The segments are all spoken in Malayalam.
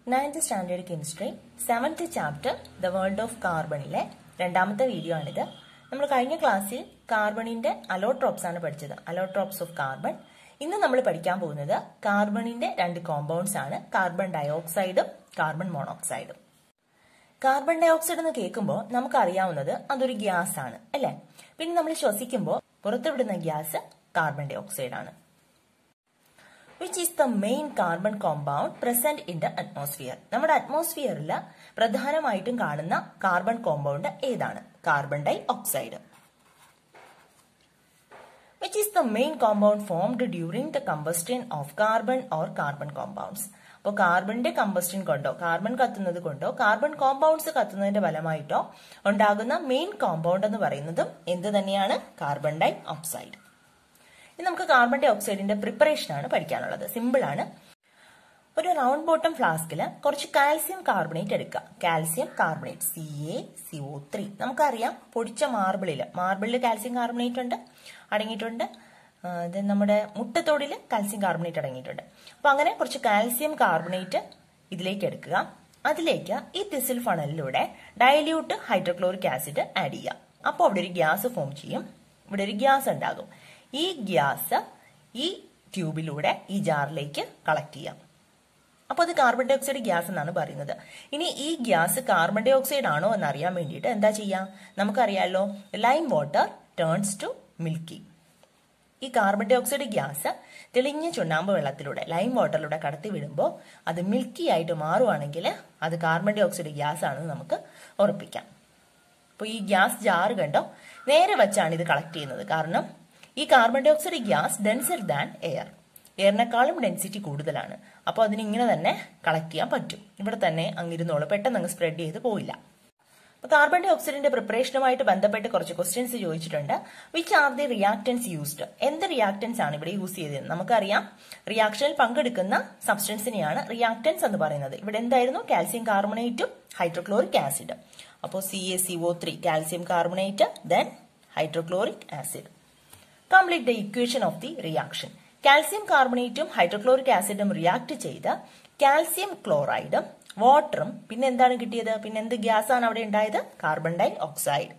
Ninth standard chemistry seventh chapter the world of കാർബണിലെ രണ്ടാമത്തെ വീഡിയോ ആണിത് നമ്മൾ കഴിഞ്ഞ ക്ലാസ്സിൽ കാർബണിന്റെ അലോട്രോപ്സ് ആണ് പഠിച്ചത് അലോട്രോപ്സ് ഓഫ് കാർബൺ ഇന്ന് നമ്മൾ പഠിക്കാൻ പോകുന്നത് കാർബണിന്റെ രണ്ട് കോമ്പൗണ്ട്സ് ആണ് കാർബൺ ഡയോക്സൈഡും കാർബൺ മോണോക്സൈഡും കാർബൺ ഡയോക്സൈഡ് എന്ന് കേൾക്കുമ്പോൾ നമുക്ക് അറിയാവുന്നത് അതൊരു ഗ്യാസ് ആണ് അല്ലെ പിന്നെ നമ്മൾ ശ്വസിക്കുമ്പോൾ പുറത്തുവിടുന്ന ഗ്യാസ് കാർബൺ ഡയോക്സൈഡ് ആണ് which is the main carbon compound present in the atmosphere നമ്മുടെ അറ്റ്മോസ്ഫിയറിൽ പ്രധാനമായിട്ടും കാണുന്ന കാർബൺ കോമ്പൗണ്ട് ഏതാണ് carbon dioxide which is the main compound formed during the combustion of carbon or carbon compounds അപ്പോൾ കാർബണിന്റെ കമ്പസ്റ്റൻ കൊണ്ടോ കാർബൺ കത്തുന്നത് കൊണ്ടോ കാർബൺ കോമ്പൗണ്ട്സ് കത്തുന്നതിന്റെ ഫലമായിട്ടോ ഉണ്ടാകുന്ന മെയിൻ കോമ്പൗണ്ട് എന്ന് പറയുന്നതും എന്ത് തന്നെയാണ് കാർബൺ ഡൈ ഓക്സൈഡ് ഇനി നമുക്ക് കാർബൺ ഡൈ ഓക്സൈഡിന്റെ പ്രിപ്പറേഷൻ ആണ് പഠിക്കാനുള്ളത് സിമ്പിൾ ആണ് ഒരു റൗണ്ട് ബോട്ടം ഫ്ലാസ്കിൽ കുറച്ച് കാൽസ്യം കാർബണേറ്റ് എടുക്കുക calcium carbonate C A C O three നമുക്കറിയാം പൊടിച്ച മാർബിളിൽ മാർബിളിൽ കാൽസ്യം കാർബണേറ്റ് ഉണ്ട് അടങ്ങിയിട്ടുണ്ട് ഇത് നമ്മുടെ മുട്ടത്തോടിൽ കാൽസ്യം കാർബണേറ്റ് അടങ്ങിയിട്ടുണ്ട് അപ്പൊ അങ്ങനെ കുറച്ച് കാൽസ്യം കാർബണേറ്റ് ഇതിലേക്ക് എടുക്കുക അതിലേക്ക് ഈ തിസിൽ ഫണലിലൂടെ ഡയല്യൂട്ട് ഹൈഡ്രോക്ലോറിക് ആസിഡ് ആഡ് ചെയ്യാം അപ്പോൾ അവിടെ ഒരു ഗ്യാസ് ഫോം ചെയ്യും ഇവിടെ ഒരു ഗ്യാസ് ഉണ്ടാകും ഈ ഗ്യാസ് ഈ ട്യൂബിലൂടെ ഈ ജാറിലേക്ക് കളക്ട് ചെയ്യാം അപ്പോൾ അത് കാർബൺ ഡൈ ഓക്സൈഡ് ഗ്യാസ് എന്നാണ് പറയുന്നത് ഇനി ഈ ഗ്യാസ് കാർബൺ ഡൈ ഓക്സൈഡ് ആണോ എന്ന് അറിയാൻ വേണ്ടിയിട്ട് എന്താ ചെയ്യാം നമുക്കറിയാലോ lime water turns to milky ഈ കാർബൺ ഡൈ ഓക്സൈഡ് ഗ്യാസ് തെളിഞ്ഞ ചുണ്ണാമ്പ് വെള്ളത്തിലൂടെ ലൈം വാട്ടറിലൂടെ കടത്തി വിടുമ്പോൾ അത് മിൽക്കി ആയിട്ട് മാറുവാണെങ്കിൽ അത് കാർബൺ ഡൈ ഓക്സൈഡ് ഗ്യാസ് ആണെന്ന് നമുക്ക് ഉറപ്പിക്കാം അപ്പോൾ ഈ ഗ്യാസ് ജാറ് കണ്ടോ നേരെ വെച്ചാണ് ഇത് കളക്ട് ചെയ്യുന്നത് കാരണം ഈ carbon dioxide gas denser than air എയറിനേക്കാളും ഡെൻസിറ്റി കൂടുതലാണ് അപ്പോൾ അതിന് ഇങ്ങനെ തന്നെ കളക്ട് ചെയ്യാൻ പറ്റും ഇവിടെ തന്നെ അങ്ങിരുന്നോളൂ പെട്ടെന്ന് അങ്ങ് സ്പ്രെഡ് ചെയ്ത് പോയില്ല അപ്പോൾ കാർബൺ ഡൈ ഓക്സൈഡിന്റെ പ്രിപ്പറേഷനുമായിട്ട് ബന്ധപ്പെട്ട് കുറച്ച് ക്വസ്റ്റ്യൻസ് ചോദിച്ചിട്ടുണ്ട് which are the reactants used എന്ത് റിയാക്ടൻസ് ആണ് ഇവിടെ യൂസ് ചെയ്തത് നമുക്കറിയാം റിയാക്ഷനിൽ പങ്കെടുക്കുന്ന സബ്സ്റ്റൻസിനെയാണ് റിയാക്ടൻസ് എന്ന് പറയുന്നത് ഇവിടെ എന്തായിരുന്നു കാൽസ്യം കാർബണേറ്റും ഹൈഡ്രോക്ലോറിക് ആസിഡ് അപ്പോൾ C A C O three calcium carbonate then hydrochloric acid complete the equation of the reaction calcium കാർബണേറ്റും ഹൈഡ്രോക്ലോറിക് ആസിഡും റിയാക്ട് ചെയ്ത് കാൽസ്യം ക്ലോറൈഡും വാട്ടറും പിന്നെ എന്താണ് കിട്ടിയത് പിന്നെ എന്ത് ഗ്യാസ് ആണ് അവിടെ ഉണ്ടായത് carbon dioxide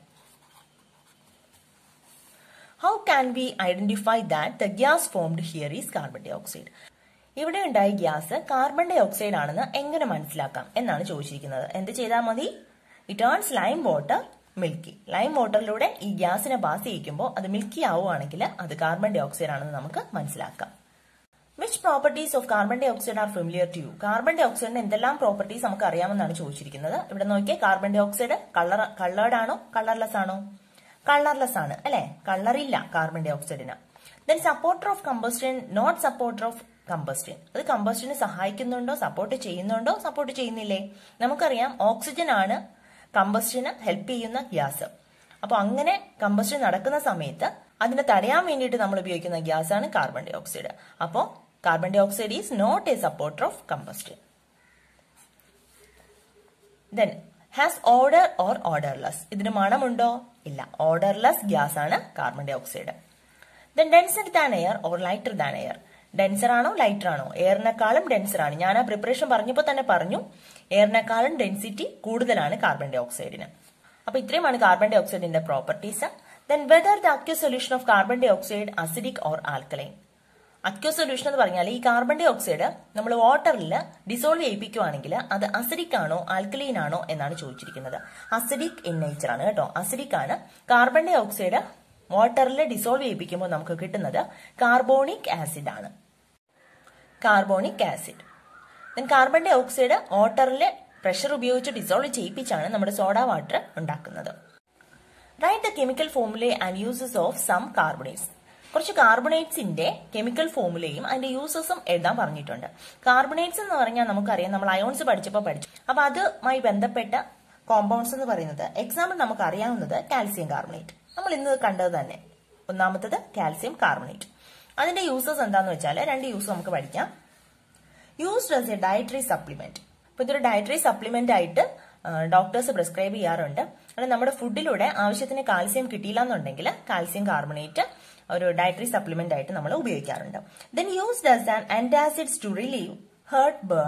how can we identify that the gas formed here is carbon dioxide ഇവിടെ ഉണ്ടായ ഗ്യാസ് കാർബൺ ഡൈ ഓക്സൈഡ് ആണെന്ന് എങ്ങനെ മനസ്സിലാക്കാം എന്നാണ് ചോദിച്ചിരിക്കുന്നത് എന്ത് ചെയ്താൽ മതി it turns lime water milky lime വാട്ടറിലൂടെ ഈ ഗ്യാസിനെ പാസ് ചെയ്യിക്കുമ്പോൾ അത് മിൽക്കി ആവുകയാണെങ്കിൽ അത് കാർബൺ ഡൈ ഓക്സൈഡ് ആണെന്ന് നമുക്ക് മനസ്സിലാക്കാം which properties of carbon dioxide are familiar to you carbon ഡൈ ഓക്സൈഡിന് എന്തെല്ലാം പ്രോപ്പർട്ടീസ് നമുക്ക് അറിയാമെന്നാണ് ചോദിച്ചിരിക്കുന്നത് ഇവിടെ നോക്കിയാൽ carbon dioxide colour coloured ആണോ കളർലെസ് ആണോ കളർലെസ് ആണ് അല്ലെ കളറില്ല കാർബൺ ഡൈ ഓക്സൈഡിന് then supporter of combustion not supporter of combustion അത് കമ്പസ്റ്റിന് സഹായിക്കുന്നുണ്ടോ സപ്പോർട്ട് ചെയ്യുന്നുണ്ടോ സപ്പോർട്ട് ചെയ്യുന്നില്ലേ നമുക്കറിയാം ഓക്സിജൻ ആണ് കമ്പസ്റ്റിന് ഹെൽപ്പ് ചെയ്യുന്ന ഗ്യാസ് അപ്പോൾ അങ്ങനെ കമ്പസ്റ്റൻ നടക്കുന്ന സമയത്ത് അതിനെ തടയാൻ വേണ്ടിയിട്ട് നമ്മൾ ഉപയോഗിക്കുന്ന ഗ്യാസ് ആണ് കാർബൺ ഡൈ ഓക്സൈഡ് അപ്പോൾ carbon dioxide is not a supporter of combustion then has odour or odourless ഇതിന് മണമുണ്ടോ ഇല്ല ഓർഡർലെസ് ഗ്യാസ് ആണ് carbon dioxide then denser than air or lighter than air denser ആണോ ലൈറ്റർ ആണോ എയറിനേക്കാളും ഡെൻസർ ആണ് ഞാൻ ആ പ്രിപ്പറേഷൻ പറഞ്ഞപ്പോൾ തന്നെ പറഞ്ഞു എയറിനേക്കാളും ഡെൻസിറ്റി കൂടുതലാണ് കാർബൺ ഡൈ ഓക്സൈഡിന് അപ്പൊ ഇത്രയുമാണ് കാർബൺ ഡൈ ഓക്സൈഡിന്റെ properties then whether the aqueous solution of carbon dioxide acidic or alkaline aqueous solution എന്ന് പറഞ്ഞാൽ ഈ കാർബൺ ഡൈ ഓക്സൈഡ് നമ്മൾ വാട്ടറിൽ ഡിസോൾവ് ചെയ്യിപ്പിക്കുകയാണെങ്കിൽ അത് അസിഡിക് ആണോ ആൽക്കലൈൻ ആണോ എന്നാണ് ചോദിച്ചിരിക്കുന്നത് അസിഡിക് ഇൻ നേച്ചർ ആണ് കേട്ടോ അസിഡിക് ആണ് കാർബൺ ഡൈ ഓക്സൈഡ് വാട്ടറിൽ ഡിസോൾവ് ചെയ്യിപ്പിക്കുമ്പോൾ നമുക്ക് കിട്ടുന്നത് കാർബോണിക് ആസിഡ് ആണ് carbonic acid then carbon dioxide വാട്ടറിൽ പ്രഷർ ഉപയോഗിച്ച് ഡിസോൾവ് ചെയ്യിപ്പിച്ചാണ് നമ്മുടെ സോഡ വാട്ടർ ഉണ്ടാക്കുന്നത് right the chemical formulae and uses of some carbonates കുറച്ച് കാർബണേറ്റ്സിന്റെ കെമിക്കൽ ഫോമുലയും അതിന്റെ യൂസസും എഴുതാൻ പറഞ്ഞിട്ടുണ്ട് കാർബണേറ്റ്സ് എന്ന് പറഞ്ഞാൽ നമുക്കറിയാം നമ്മൾ അയോൺസ് പഠിച്ചപ്പോൾ പഠിച്ചു അപ്പൊ അതുമായി ബന്ധപ്പെട്ട കോമ്പൗണ്ട്സ് എന്ന് പറയുന്നത് എക്സാമ്പിൾ നമുക്ക് അറിയാവുന്നത് കാൽസ്യം കാർബണേറ്റ് നമ്മൾ ഇന്ന് കണ്ടത് തന്നെ ഒന്നാമത്തത് കാൽസ്യം കാർബണേറ്റ് അതിന്റെ യൂസസ് എന്താന്ന് വെച്ചാൽ രണ്ട് യൂസ് നമുക്ക് പഠിക്കാം used as a dietary supplement അപ്പൊ ഇതൊരു ഡയറ്ററി സപ്ലിമെന്റ് ആയിട്ട് ഡോക്ടേഴ്സ് പ്രിസ്ക്രൈബ് ചെയ്യാറുണ്ട് അത് നമ്മുടെ ഫുഡിലൂടെ ആവശ്യത്തിന് കാൽസ്യം കിട്ടിയില്ല എന്നുണ്ടെങ്കിൽ കാൽസ്യം കാർബണേറ്റ് ഒരു ഡയറ്ററി സപ്ലിമെന്റ് ആയിട്ട് നമ്മൾ ഉപയോഗിക്കാറുണ്ട് then used as an antacids to relieve heartburn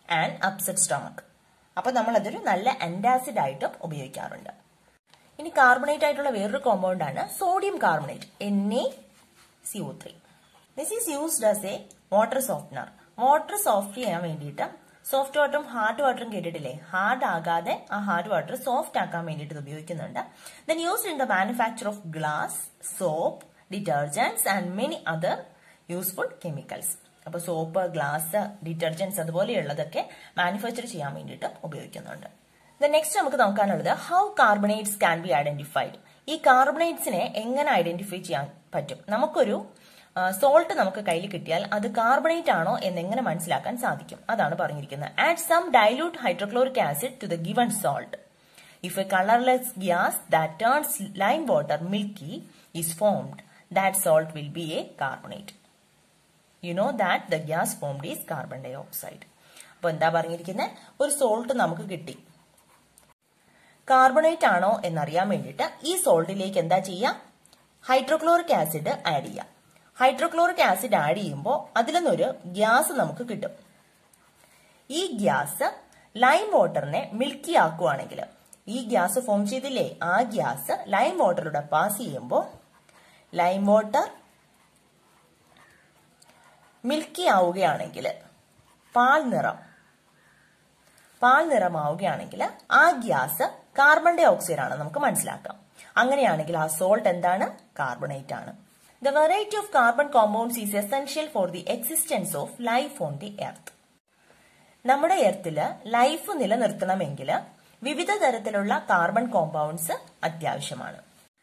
and upset stomach അപ്പൊ നമ്മൾ അതൊരു നല്ല ആന്റാസിഡ് ആയിട്ടും ഉപയോഗിക്കാറുണ്ട് ഇനി കാർബണേറ്റ് ആയിട്ടുള്ള വേറൊരു കോമ്പൗണ്ട് ആണ് sodium carbonate N A C O three this is used as a water softener water soft ചെയ്യാൻ വേണ്ടിയിട്ട് സോഫ്റ്റ് വാട്ടറും ഹാർഡ് വാട്ടറും കേട്ടിട്ടില്ലേ ഹാർഡ് ആകാതെ ആ ഹാർഡ് വാട്ടർ സോഫ്റ്റ് ആക്കാൻ വേണ്ടിയിട്ട് ഇത് ഉപയോഗിക്കുന്നുണ്ട് then used in the manufacture of glass soap detergents and many other useful chemicals അപ്പൊ സോപ്പ് ഗ്ലാസ് ഡിറ്റർജൻസ് അതുപോലെയുള്ളതൊക്കെ മാനുഫാക്ചർ ചെയ്യാൻ വേണ്ടിയിട്ട് ഉപയോഗിക്കുന്നുണ്ട് നെക്സ്റ്റ് നമുക്ക് നോക്കാനുള്ളത് how carbonates can be identified ഈ കാർബണേറ്റ്സിനെ എങ്ങനെ ഐഡന്റിഫൈ ചെയ്യാൻ പറ്റും നമുക്കൊരു സോൾട്ട് നമുക്ക് കയ്യിൽ കിട്ടിയാൽ അത് കാർബണേറ്റ് ആണോ എന്ന് എങ്ങനെ മനസ്സിലാക്കാൻ സാധിക്കും അതാണ് പറഞ്ഞിരിക്കുന്നത് add some dilute hydrochloric acid to the given salt if a colourless gas that turns lime water milky is formed that salt will be a carbonate you know that the gas formed is carbon dioxide അപ്പൊ എന്താ പറഞ്ഞിരിക്കുന്നത് ഒരു സോൾട്ട് നമുക്ക് കിട്ടി കാർബണേറ്റ് ആണോ എന്നറിയാൻ വേണ്ടിയിട്ട് ഈ സോൾട്ടിലേക്ക് എന്താ ചെയ്യാം ഹൈഡ്രോക്ലോറിക് ആസിഡ് ആഡ് ചെയ്യാം ഹൈഡ്രോക്ലോറിക് ആസിഡ് ആഡ് ചെയ്യുമ്പോൾ അതിൽ നിന്നൊരു ഗ്യാസ് നമുക്ക് കിട്ടും ഈ ഗ്യാസ് ലൈം വാട്ടറിനെ മിൽക്കി ആക്കുവാണെങ്കിൽ ഈ ഗ്യാസ് ഫോം ചെയ്തില്ലേ ആ ഗ്യാസ് ലൈം വാട്ടറിലൂടെ പാസ് ചെയ്യുമ്പോൾ ലൈം വാട്ടർ മിൽക്കി ആവുകയാണെങ്കിൽ പാൽ നിറം പാൽ നിറമാവുകയാണെങ്കിൽ ആ ഗ്യാസ് കാർബൺ ഡൈ ഓക്സൈഡ് ആണ് നമുക്ക് മനസ്സിലാക്കാം അങ്ങനെയാണെങ്കിൽ ആ സോൾട്ട് എന്താണ് കാർബണേറ്റ് ആണ് the variety of carbon compounds is essential for the existence of life on the earth നമ്മുടെ എർത്തില് ലൈഫ് നിലനിർത്തണമെങ്കിൽ വിവിധ തരത്തിലുള്ള കാർബൺ കോമ്പൗണ്ട്സ് അത്യാവശ്യമാണ്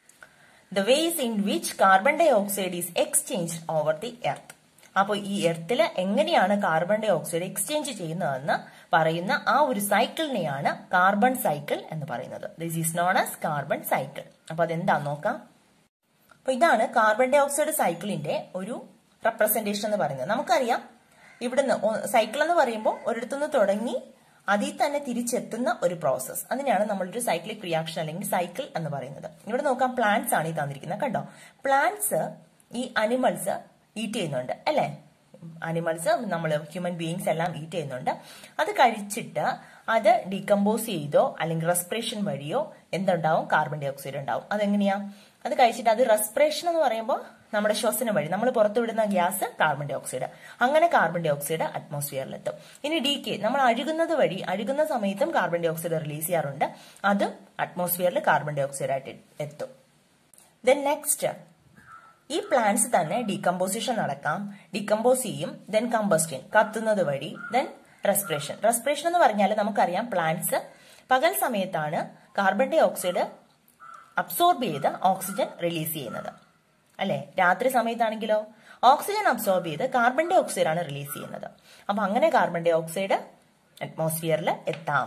the ways in which carbon dioxide is exchange over the earth അപ്പോൾ ഈ എർത്തിൽ എങ്ങനെയാണ് കാർബൺ ഡൈ ഓക്സൈഡ് എക്സ്ചേഞ്ച് ചെയ്യുന്നതെന്ന് പറയുന്ന ആ ഒരു സൈക്കിളിനെയാണ് കാർബൺ സൈക്കിൾ എന്ന് പറയുന്നത് this is known as carbon cycle അപ്പൊ അതെന്താന്ന് നോക്കാം അപ്പൊ ഇതാണ് കാർബൺ ഡൈ ഓക്സൈഡ് സൈക്കിളിന്റെ ഒരു റെപ്രസെന്റേഷൻ എന്ന് പറയുന്നത് നമുക്കറിയാം ഇവിടുന്ന് സൈക്കിൾ എന്ന് പറയുമ്പോൾ ഒരിടത്തുനിന്ന് തുടങ്ങി അതിൽ തന്നെ തിരിച്ചെത്തുന്ന ഒരു പ്രോസസ് അതിനെയാണ് നമ്മളൊരു സൈക്ലിക് റിയാക്ഷൻ അല്ലെങ്കിൽ സൈക്കിൾ എന്ന് പറയുന്നത് ഇവിടെ നോക്കാം പ്ലാന്റ്സ് ആണ് ഈ തന്നിരിക്കുന്നത് കണ്ടോ പ്ലാന്റ്സ് ഈ അനിമൽസ് ഈറ്റ് ചെയ്യുന്നുണ്ട് അല്ലേ അനിമൽസ് നമ്മൾ ഹ്യൂമൻ ബീയിങ്സ് എല്ലാം ഈറ്റ് ചെയ്യുന്നുണ്ട് അത് കഴിച്ചിട്ട് അത് ഡീകമ്പോസ് ചെയ്തോ അല്ലെങ്കിൽ റെസ്പിറേഷൻ വഴിയോ എന്തുണ്ടാവും കാർബൺ ഡൈ ഓക്സൈഡ് ഉണ്ടാവും അതെങ്ങനെയാ അത് കഴിച്ചിട്ട് അത് റെസ്പിറേഷൻ എന്ന് പറയുമ്പോൾ നമ്മുടെ ശ്വസനം വഴി നമ്മൾ പുറത്തുവിടുന്ന ഗ്യാസ് കാർബൺ ഡൈ ഓക്സൈഡ് അങ്ങനെ കാർബൺ ഡൈ ഓക്സൈഡ് അറ്റ്മോസ്ഫിയറിലെത്തും ഇനി ഡി കെ നമ്മൾ അഴുകുന്നത് വഴി അഴുകുന്ന സമയത്തും കാർബൺ ഡൈ ഓക്സൈഡ് റിലീസ് ചെയ്യാറുണ്ട് അത് അറ്റ്മോസ്ഫിയറിൽ കാർബൺ ഡൈ ഓക്സൈഡ് ആയിട്ട് എത്തും ദെൻ നെക്സ്റ്റ് ഈ പ്ലാന്റ്സ് തന്നെ ഡീകമ്പോസിഷൻ നടക്കാം ഡീകമ്പോസ് ചെയ്യും ദെൻ കമ്പസ്റ്റ്യൻ കത്തുന്നത് വഴി ദെൻ റെസ്പിറേഷൻ റെസ്പിറേഷൻ എന്ന് പറഞ്ഞാൽ നമുക്കറിയാം പ്ലാന്റ്സ് പകൽ സമയത്താണ് കാർബൺ ഡൈ ഓക്സൈഡ് അബ്സോർബ് ചെയ്ത് ഓക്സിജൻ റിലീസ് ചെയ്യുന്നത് അല്ലെ രാത്രി സമയത്താണെങ്കിലോ ഓക്സിജൻ അബ്സോർബ് ചെയ്ത് കാർബൺ ഡൈ ഓക്സൈഡ് ആണ് റിലീസ് ചെയ്യുന്നത് അപ്പൊ അങ്ങനെ കാർബൺ ഡൈ ഓക്സൈഡ് അറ്റ്മോസ്ഫിയറിൽ എത്താം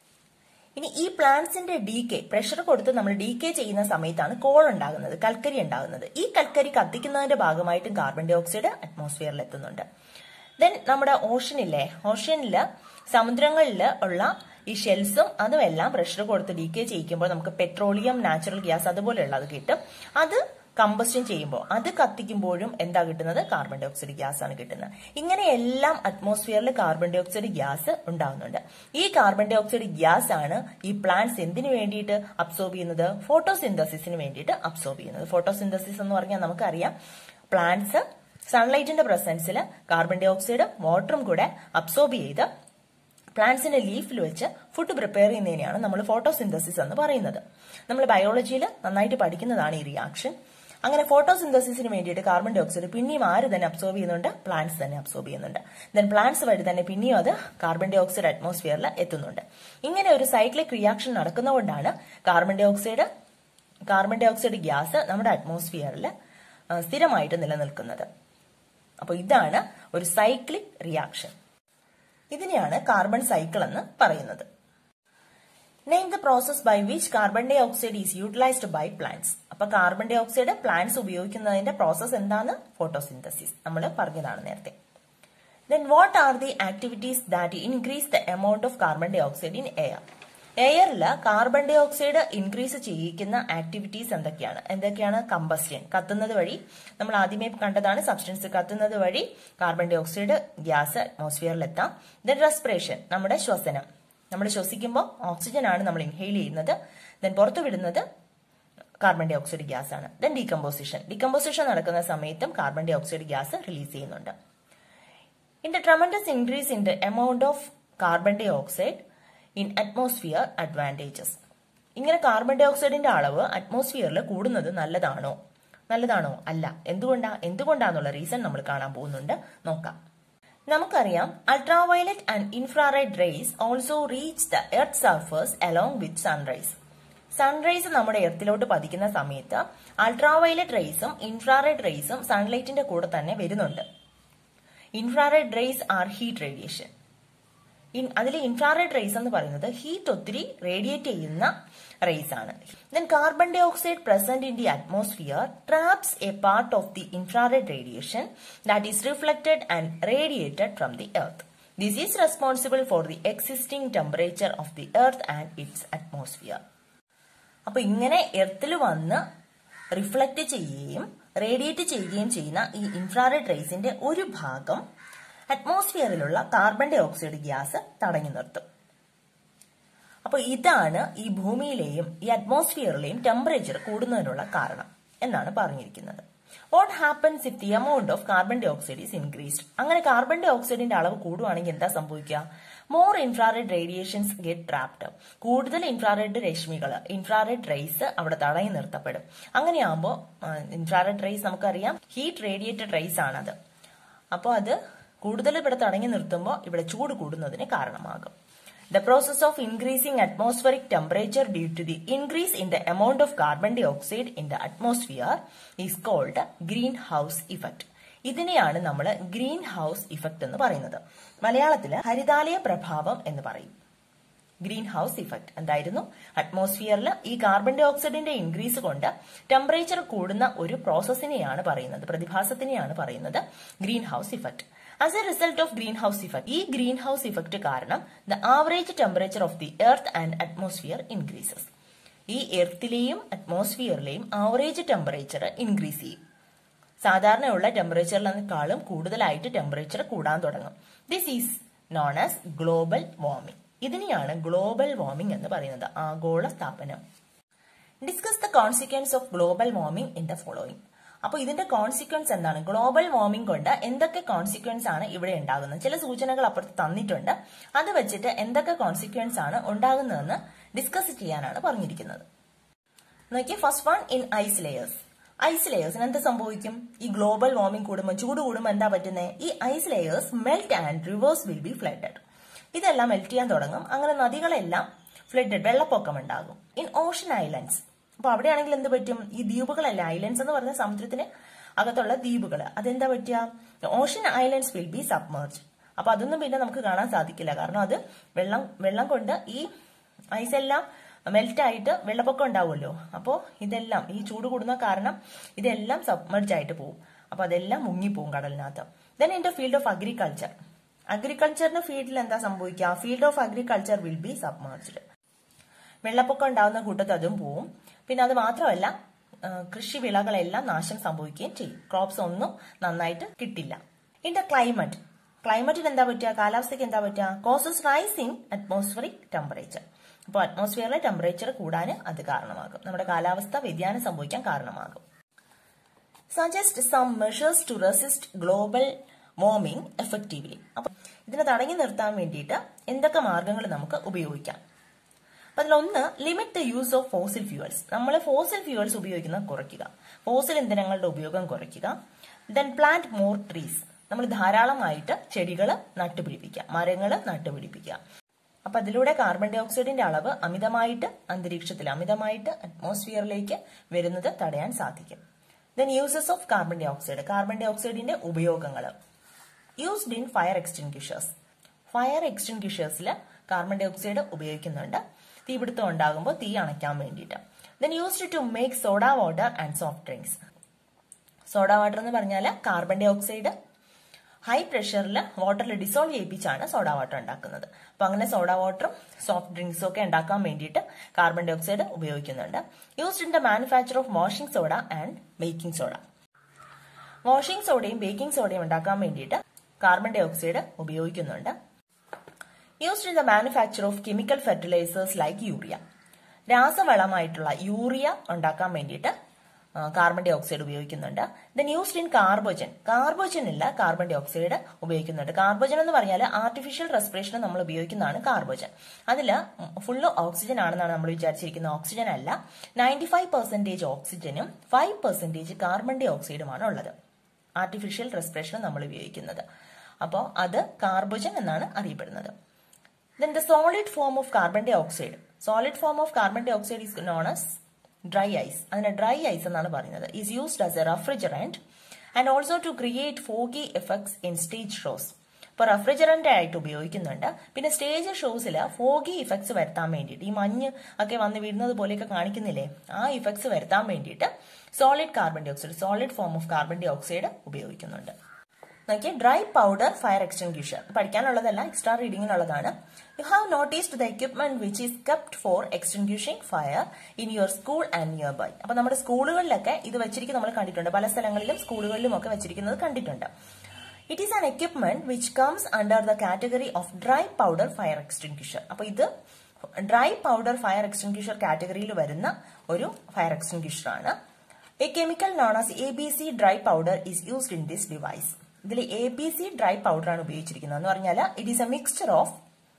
ഇനി ഈ പ്ലാന്റ്സിന്റെ ഡി കെ പ്രഷർ കൊടുത്ത് നമ്മൾ ഡി കെ ചെയ്യുന്ന സമയത്താണ് കോൾ ഉണ്ടാകുന്നത് കൽക്കരി ഉണ്ടാകുന്നത് ഈ കൽക്കരി കത്തിക്കുന്നതിന്റെ ഭാഗമായിട്ടും കാർബൺ ഡൈ ഓക്സൈഡ് അറ്റ്മോസ്ഫിയറിൽ എത്തുന്നുണ്ട് ദെൻ നമ്മുടെ ഓഷനില്ലേ ഓഷനില് സമുദ്രങ്ങളിൽ ഉള്ള ഈ ഷെൽസും അതും എല്ലാം പ്രഷർ കൊടുത്ത് ഡി കെ ചെയ്യിക്കുമ്പോൾ നമുക്ക് പെട്രോളിയം നാച്ചുറൽ ഗ്യാസ് അതുപോലെയുള്ളത് കിട്ടും അത് കമ്പസ്റ്റൻ ചെയ്യുമ്പോൾ അത് കത്തിക്കുമ്പോഴും എന്താ കിട്ടുന്നത് കാർബൺ ഡൈ ഓക്സൈഡ് ഗ്യാസ് ആണ് കിട്ടുന്നത് ഇങ്ങനെ എല്ലാം അറ്റ്മോസ്ഫിയറിൽ കാർബൺ ഡൈ ഓക്സൈഡ് ഗ്യാസ് ഉണ്ടാകുന്നുണ്ട് ഈ കാർബൺ ഡൈ ഓക്സൈഡ് ഗ്യാസ് ആണ് ഈ പ്ലാന്റ്സ് എന്തിനു വേണ്ടിയിട്ട് അബ്സോർബ് ചെയ്യുന്നത് ഫോട്ടോസിന്തസിസിന് വേണ്ടിയിട്ട് അബ്സോർബ് ചെയ്യുന്നത് ഫോട്ടോസിന്തസിസ് എന്ന് പറഞ്ഞാൽ നമുക്കറിയാം പ്ലാന്റ്സ് സൺലൈറ്റിന്റെ പ്രസൻസിൽ കാർബൺ ഡൈ ഓക്സൈഡും വാട്ടറും കൂടെ അബ്സോർബ് ചെയ്ത് പ്ലാന്റ്സിന്റെ ലീഫിൽ വെച്ച് ഫുഡ് പ്രിപ്പയർ ചെയ്യുന്നതിനെയാണ് നമ്മൾ ഫോട്ടോസിന്തസിസ് എന്ന് പറയുന്നത് നമ്മൾ ബയോളജിയിൽ നന്നായിട്ട് പഠിക്കുന്നതാണ് ഈ റിയാക്ഷൻ അങ്ങനെ ഫോട്ടോസിന്തസിസിന് വേണ്ടിയിട്ട് കാർബൺ ഡൈ ഓക്സൈഡ് പിന്നെയും ആര് തന്നെ അബ്സോർബ് ചെയ്യുന്നുണ്ട് പ്ലാന്റ്സ് തന്നെ അബ്സോർബ് ചെയ്യുന്നുണ്ട് ദെൻ പ്ലാന്റ്സ് വഴി തന്നെ പിന്നെയും അത് കാർബൺ ഡൈ ഓക്സൈഡ് അറ്റ്മോസ്ഫിയറിൽ എത്തുന്നുണ്ട് ഇങ്ങനെ ഒരു സൈക്ലിക് റിയാക്ഷൻ നടക്കുന്നതുകൊണ്ടാണ് carbon dioxide carbon dioxide gas നമ്മുടെ അറ്റ്മോസ്ഫിയറിൽ സ്ഥിരമായിട്ട് നിലനിൽക്കുന്നത് അപ്പോൾ ഇതാണ് ഒരു സൈക്ലിക് റിയാക്ഷൻ ഇതിനെയാണ് കാർബൺ സൈക്കിൾ എന്ന് പറയുന്നത് name the process by which carbon dioxide is utilised by plants അപ്പൊ കാർബൺ ഡൈ ഓക്സൈഡ് പ്ലാന്റ്സ് ഉപയോഗിക്കുന്നതിന്റെ പ്രോസസ് എന്താണ് ഫോട്ടോസിന്തസിസ് നമ്മൾ പറഞ്ഞതാണ് നേരത്തെ then what are the activities that increase the amount of carbon dioxide in air എയറിൽ കാർബൺ ഡൈ ഓക്സൈഡ് ഇൻക്രീസ് ചെയ്യിക്കുന്ന ആക്ടിവിറ്റീസ് എന്തൊക്കെയാണ് എന്തൊക്കെയാണ് കമ്പസ്റ്റൻ കത്തുന്നത് വഴി നമ്മൾ ആദ്യമേ കണ്ടതാണ് സബ്സ്റ്റൻസ് കത്തുന്നത് വഴി കാർബൺ ഡൈ ഓക്സൈഡ് ഗ്യാസ് അറ്റ്മോസ്ഫിയറിൽ എത്താം ദെൻ റെസ്പിറേഷൻ നമ്മുടെ ശ്വസനം നമ്മൾ ശ്വസിക്കുമ്പോൾ ഓക്സിജൻ ആണ് നമ്മൾ ഇൻഹെയിൽ ചെയ്യുന്നത് ദെൻ പുറത്തു വിടുന്നത് കാർബൺ ഡൈ ഓക്സൈഡ് ഗ്യാസ് ആണ് ദെൻ ഡീകമ്പോസിഷൻ ഡീകമ്പോസിഷൻ നടക്കുന്ന സമയത്തും carbon dioxide gas release ചെയ്യുന്നുണ്ട് in the tremendous increase in the amount of carbon dioxide in atmosphere advantages ഇങ്ങനെ കാർബൺ ഡൈ ഓക്സൈഡിന്റെ അളവ് അറ്റ്മോസ്ഫിയറിൽ കൂടുന്നത് നല്ലതാണോ നല്ലതാണോ അല്ല എന്തുകൊണ്ടാ എന്തുകൊണ്ടാന്നുള്ള റീസൺ നമ്മൾ കാണാൻ പോകുന്നുണ്ട് നോക്കാം നമുക്കറിയാം ultraviolet and infrared rays also reach the earth surface along with sunrise sunrise നമ്മുടെ എർത്തിലോട്ട് പതിക്കുന്ന സമയത്ത് അൾട്രാവയലറ്റ് റേസും ഇൻഫ്രാറെഡ് റേസും സൺലൈറ്റിന്റെ കൂടെ തന്നെ വരുന്നുണ്ട് infrared rays are heat radiation അതിൽ ഇൻഫ്രാറെഡ് റേസ് എന്ന് പറയുന്നത് ഹീറ്റ് ഒത്തിരി റേഡിയേറ്റ് ചെയ്യുന്ന റേസ് ആണ് then carbon dioxide present in the atmosphere traps a part of the infrared radiation that is reflected and radiated from the earth this is responsible for the existing temperature of the earth and its atmosphere അപ്പൊ ഇങ്ങനെ എർത്തിൽ വന്ന് റിഫ്ലക്റ്റ് ചെയ്യുകയും റേഡിയേറ്റ് ചെയ്യുകയും ചെയ്യുന്ന ഈ ഇൻഫ്രാറെഡ് റേസിന്റെ ഒരു ഭാഗം അറ്റ്മോസ്ഫിയറിലുള്ള കാർബൺ ഡൈ ഓക്സൈഡ് ഗ്യാസ് തടഞ്ഞു നിർത്തും അപ്പോൾ ഇതാണ് ഈ ഭൂമിയിലെയും ഈ അറ്റ്മോസ്ഫിയറിലെയും ടെമ്പറേച്ചർ കൂടുന്നതിനുള്ള കാരണം എന്നാണ് പറഞ്ഞിരിക്കുന്നത് what happens if the amount of carbon dioxide is increased അങ്ങനെ കാർബൺ ഡൈ ഓക്സൈഡിന്റെ അളവ് കൂടുവാണെങ്കിൽ എന്താ സംഭവിക്കുക more infrared radiations get trapped കൂടുതൽ ഇൻഫ്രാറെഡ് രശ്മികൾ ഇൻഫ്രാറെഡ് റേസ് അവിടെ തടയി നിർത്തപ്പെടും അങ്ങനെയാകുമ്പോൾ ഇൻഫ്രാറെഡ് റേസ് നമുക്കറിയാം ഹീറ്റ് റേഡിയേറ്റഡ് റേസ് ആണത് അപ്പോൾ അത് കൂടുതൽ ഇവിടെ തടങ്ങി നിർത്തുമ്പോൾ ഇവിടെ ചൂട് കൂടുന്നതിന് കാരണമാകും The process of increasing atmospheric temperature due to the increase in the amount of carbon dioxide in the atmosphere is called greenhouse effect. ഇതിനെയാണ് നമ്മൾ ഗ്രീൻ ഹൗസ് ഇഫക്റ്റ് എന്ന് പറയുന്നത് മലയാളത്തില് ഹരിതാലയ പ്രഭാവം എന്ന് പറയും ഗ്രീൻ ഹൗസ് ഇഫക്റ്റ് എന്തായിരുന്നു അറ്റ്മോസ്ഫിയറിൽ ഈ കാർബൺ ഡൈ ഓക്സൈഡിന്റെ ഇൻക്രീസ് കൊണ്ട് ടെമ്പറേച്ചർ കൂടുന്ന ഒരു പ്രോസസ്സിനെയാണ് പറയുന്നത് പ്രതിഭാസത്തിനെയാണ് പറയുന്നത് greenhouse effect as a result of greenhouse effect ഈ ഗ്രീൻ ഹൗസ് ഇഫക്ട് കാരണം the average temperature of the earth and atmosphere increases ഈ എർത്തിലെയും അറ്റ്മോസ്ഫിയറിലെയും ആവറേജ് ടെമ്പറേച്ചർ ഇൻക്രീസ് ചെയ്യും സാധാരണയുള്ള ടെമ്പറേച്ചറിനേക്കാളും കൂടുതലായിട്ട് ടെമ്പറേച്ചർ കൂടാൻ തുടങ്ങും this is known as global warming ഇതിനെയാണ് ഗ്ലോബൽ വാർമിംഗ് എന്ന് പറയുന്നത് ആഗോള താപനം discuss the consequence of global warming in the following അപ്പോൾ ഇതിന്റെ കോൺസിക്വൻസ് എന്താണ് ഗ്ലോബൽ വാർമിംഗ് കൊണ്ട് എന്തൊക്കെ കോൺസിക്വൻസ് ആണ് ഇവിടെ ഉണ്ടാകുന്നത് ചില സൂചനകൾ അപ്പുറത്ത് തന്നിട്ടുണ്ട് അത് വെച്ചിട്ട് എന്തൊക്കെ കോൺസിക്വൻസ് ആണ് ഉണ്ടാകുന്നതെന്ന് ഡിസ്കസ് ചെയ്യാനാണ് പറഞ്ഞിരിക്കുന്നത് നോക്കിയേ first one in ice layers ice ലെയേഴ്സിന് എന്ത് സംഭവിക്കും ഈ ഗ്ലോബൽ വാർമിംഗ് കൂടുമ്പോൾ ചൂട് കൂടുമ്പോൾ എന്താ പറ്റുന്നത് ഈ ice layers melt and rivers will be flooded ഇതെല്ലാം മെൽറ്റ് ചെയ്യാൻ തുടങ്ങും അങ്ങനെ നദികളെല്ലാം ഫ്ലഡഡ് വെള്ളപ്പൊക്കം ഉണ്ടാകും ഇൻ ഓഷൻ ഐലൻഡ്സ് അപ്പൊ അവിടെയാണെങ്കിൽ എന്ത് പറ്റും ഈ ദ്വീപുകളല്ല ഐലൻഡ്സ് എന്ന് പറഞ്ഞ സമുദ്രത്തിന് അകത്തുള്ള ദ്വീപുകൾ അതെന്താ പറ്റുക ocean islands will be submerge അപ്പൊ അതൊന്നും പിന്നെ നമുക്ക് കാണാൻ സാധിക്കില്ല കാരണം അത് വെള്ളം വെള്ളം കൊണ്ട് ഈ ഐസ് എല്ലാം മെൽറ്റ് ആയിട്ട് വെള്ളപ്പൊക്കം ഉണ്ടാവുമല്ലോ അപ്പോൾ ഇതെല്ലാം ഈ ചൂട് കൂടുന്ന കാരണം ഇതെല്ലാം സബ്മർജ് ആയിട്ട് പോകും അപ്പൊ അതെല്ലാം മുങ്ങിപ്പോവും കടലിനകത്ത് then in the field of agriculture അഗ്രികൾച്ചറിന്റെ ഫീൽഡിൽ എന്താ സംഭവിക്കുക field of agriculture will be submerged വെള്ളപ്പൊക്കം ഉണ്ടാകുന്ന കൂട്ടത്തിൽ അതും പോവും പിന്നെ അത് മാത്രമല്ല കൃഷി വിളകളെല്ലാം നാശം സംഭവിക്കുകയും ചെയ്യും ക്രോപ്സ് ഒന്നും നന്നായിട്ട് കിട്ടില്ല ഇൻ ദ ക്ലൈമറ്റ് ക്ലൈമറ്റിന് എന്താ പറ്റുക കാലാവസ്ഥയ്ക്ക് എന്താ പറ്റുക causes rise in atmospheric temperature അപ്പോൾ അറ്റ്മോസ്ഫിയറിലെ ടെമ്പറേച്ചർ കൂടാൻ അത് കാരണമാകും നമ്മുടെ കാലാവസ്ഥ വ്യതിയാനം സംഭവിക്കാൻ കാരണമാകും suggest some measures to resist global warming effectively അപ്പൊ ഇതിനെ തടഞ്ഞു നിർത്താൻ വേണ്ടിയിട്ട് എന്തൊക്കെ മാർഗങ്ങൾ നമുക്ക് ഉപയോഗിക്കാം അപ്പൊ അതിലൊന്ന് limit the use of fossil fuels നമ്മൾ ഫോസിൽ ഫ്യൂവൽസ് ഉപയോഗിക്കുന്നത് കുറയ്ക്കുക ഫോസിൽ ഇന്ധനങ്ങളുടെ ഉപയോഗം കുറയ്ക്കുക ദെൻ പ്ലാന്റ് മോർ ട്രീസ് നമ്മൾ ധാരാളമായിട്ട് ചെടികൾ നട്ടുപിടിപ്പിക്കുക മരങ്ങൾ നട്ടുപിടിപ്പിക്കുക അപ്പൊ അതിലൂടെ കാർബൺ ഡൈ ഓക്സൈഡിന്റെ അളവ് അമിതമായിട്ട് അന്തരീക്ഷത്തിൽ അമിതമായിട്ട് അറ്റ്മോസ്ഫിയറിലേക്ക് വരുന്നത് തടയാൻ സാധിക്കും then uses of carbon dioxide carbon ഡൈ ഓക്സൈഡിന്റെ ഉപയോഗങ്ങൾ used in fire extinguishers fire എക്സ്റ്റിൻഗ്വിഷേഴ്സിൽ കാർബൺ ഡൈ ഓക്സൈഡ് ഉപയോഗിക്കുന്നുണ്ട് തീപിടുത്തം ഉണ്ടാകുമ്പോൾ തീ അണയ്ക്കാൻ വേണ്ടിയിട്ട് then used to make soda water and soft drinks soda water എന്ന് പറഞ്ഞാൽ കാർബൺ ഡൈ ഓക്സൈഡ് ഹൈ പ്രഷറിൽ വാട്ടറിൽ ഡിസോൾവ് ചെയ്യിപ്പിച്ചാണ് സോഡ വാട്ടർ ഉണ്ടാക്കുന്നത് അപ്പൊ അങ്ങനെ സോഡ വാട്ടറും സോഫ്റ്റ് ഡ്രിങ്ക്സും ഒക്കെ ഉണ്ടാക്കാൻ വേണ്ടിയിട്ട് കാർബൺ ഡൈ ഓക്സൈഡ് ഉപയോഗിക്കുന്നുണ്ട് used in the manufacture of washing soda and baking soda washing സോഡയും ബേക്കിംഗ് സോഡയും ഉണ്ടാക്കാൻ വേണ്ടിയിട്ട് കാർബൺ ഡൈ ഓക്സൈഡ് ഉപയോഗിക്കുന്നുണ്ട് used in the manufacture of chemical fertilisers like urea രാസവളമായിട്ടുള്ള യൂറിയ ഉണ്ടാക്കാൻ വേണ്ടിയിട്ട് കാർബൺ ഡൈ ഓക്സൈഡ് ഉപയോഗിക്കുന്നുണ്ട് ദെൻ യൂസ്ഡ് ഇൻ കാർബോജൻ കാർബോജനില്ല കാർബൺ ഡൈ ഓക്സൈഡ് ഉപയോഗിക്കുന്നുണ്ട് കാർബോജൻ എന്ന് പറഞ്ഞാൽ ആർട്ടിഫിഷ്യൽ റെസ്പിറേഷൻ നമ്മൾ ഉപയോഗിക്കുന്നതാണ് കാർബോജൻ അതിൽ ഫുള്ള് ഓക്സിജൻ ആണെന്നാണ് നമ്മൾ വിചാരിച്ചിരിക്കുന്നത് ഓക്സിജൻ അല്ല നയൻറ്റി ഫൈവ് പെർസെന്റേജ് ഓക്സിജനും ഫൈവ് പെർസെന്റേജ് കാർബൺ ഡൈ ഓക്സൈഡുമാണ് ഉള്ളത് ആർട്ടിഫിഷ്യൽ റെസ്പിറേഷൻ നമ്മൾ ഉപയോഗിക്കുന്നത് അപ്പോൾ അത് കാർബോജൻ എന്നാണ് അറിയപ്പെടുന്നത് then the solid form of carbon dioxide solid form of carbon dioxide is known as dry ice അതിനെ ഡ്രൈ ഐസ് എന്നാണ് പറയുന്നത് is used as a refrigerant and also to create foggy effects in stage shows ഇപ്പൊ റെഫ്രിജറന്റ് ആയിട്ട് ഉപയോഗിക്കുന്നുണ്ട് പിന്നെ സ്റ്റേജ് ഷോസിൽ ഫോഗി ഇഫക്ട്സ് വരുത്താൻ വേണ്ടിയിട്ട് ഈ മഞ്ഞ് ഒക്കെ വന്ന് വീഴുന്നത് പോലെയൊക്കെ കാണിക്കുന്നില്ലേ ആ ഇഫക്ട്സ് വരുത്താൻ വേണ്ടിയിട്ട് solid carbon dioxide solid form of carbon dioxide ഉപയോഗിക്കുന്നുണ്ട് നോക്കിയ ഡ്രൈ പൗഡർ ഫയർ എക്സ്റ്റിംഗ്യൂഷർ പഠിക്കാനുള്ളതല്ല എക്സ്ട്രാ റീഡിങ്ങിനുള്ളതാണ് you have noticed the equipment which is kept for extinguishing fire in your school and nearby അപ്പൊ നമ്മുടെ സ്കൂളുകളിലൊക്കെ ഇത് വെച്ചിരിക്കും നമ്മൾ കണ്ടിട്ടുണ്ട് പല സ്ഥലങ്ങളിലും സ്കൂളുകളിലും ഒക്കെ വെച്ചിരിക്കുന്നത് കണ്ടിട്ടുണ്ട് it is an equipment which comes under the category of dry powder fire extinguisher അപ്പൊ ഇത് ഡ്രൈ പൗഡർ ഫയർ എക്സ്റ്റിംഗ്യൂഷർ കാറ്റഗറിയിൽ വരുന്ന ഒരു ഫയർ എക്സ്റ്റിംഗ്യൂഷർ ആണ് a chemical known as A B C dry powder is used in this device ഇതിൽ A B C dry powder ആണ് ഉപയോഗിച്ചിരിക്കുന്നത് എന്ന് പറഞ്ഞാൽ it is a mixture of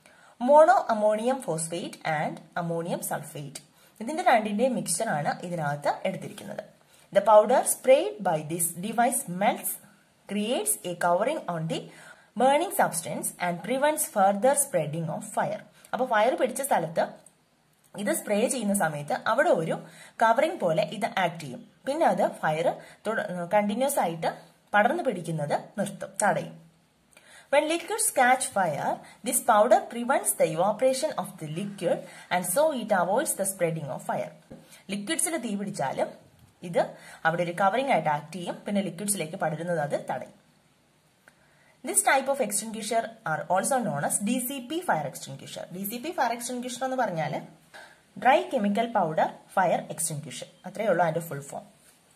mono ammonium phosphate and ammonium sulphate ഇതിന്റെ രണ്ടിന്റെയും മിക്സ്ചർ ആണ് ഇതിനകത്ത് എടുത്തിരിക്കുന്നത് the powder spread by this device melts creates a covering on the burning substance and prevents further spreading of fire അപ്പൊ ഫയർ പിടിച്ച സ്ഥലത്ത് ഇത് സ്പ്രേ ചെയ്യുന്ന സമയത്ത് അവിടെ ഒരു കവറിംഗ് പോലെ ഇത് ആക്ട് ചെയ്യും പിന്നെ അത് ഫയർ കണ്ടിന്യൂസ് ആയിട്ട് പടർന്നു പിടിക്കുന്നത് നിർത്തും തടയും When liquids catch fire, this powder prevents the evaporation of the liquid and so it avoids the spreading of fire. ലിക്വിഡ്സിൽ തീ പിടിച്ചാലും ഇത് അവിടെ ഒരു കവറിംഗ് ആയിട്ട് ആക്ട് ചെയ്യും പിന്നെ ലിക്വിഡ്സിലേക്ക് പടരുന്നത് അത് തടയും this type of extinguisher are also known as D C P fire extinguisher D C P fire extinguisher എന്ന് പറഞ്ഞാൽ dry chemical powder fire extinguisher അത്രയേ ഉള്ളൂ അതിന്റെ ഫുൾ ഫോം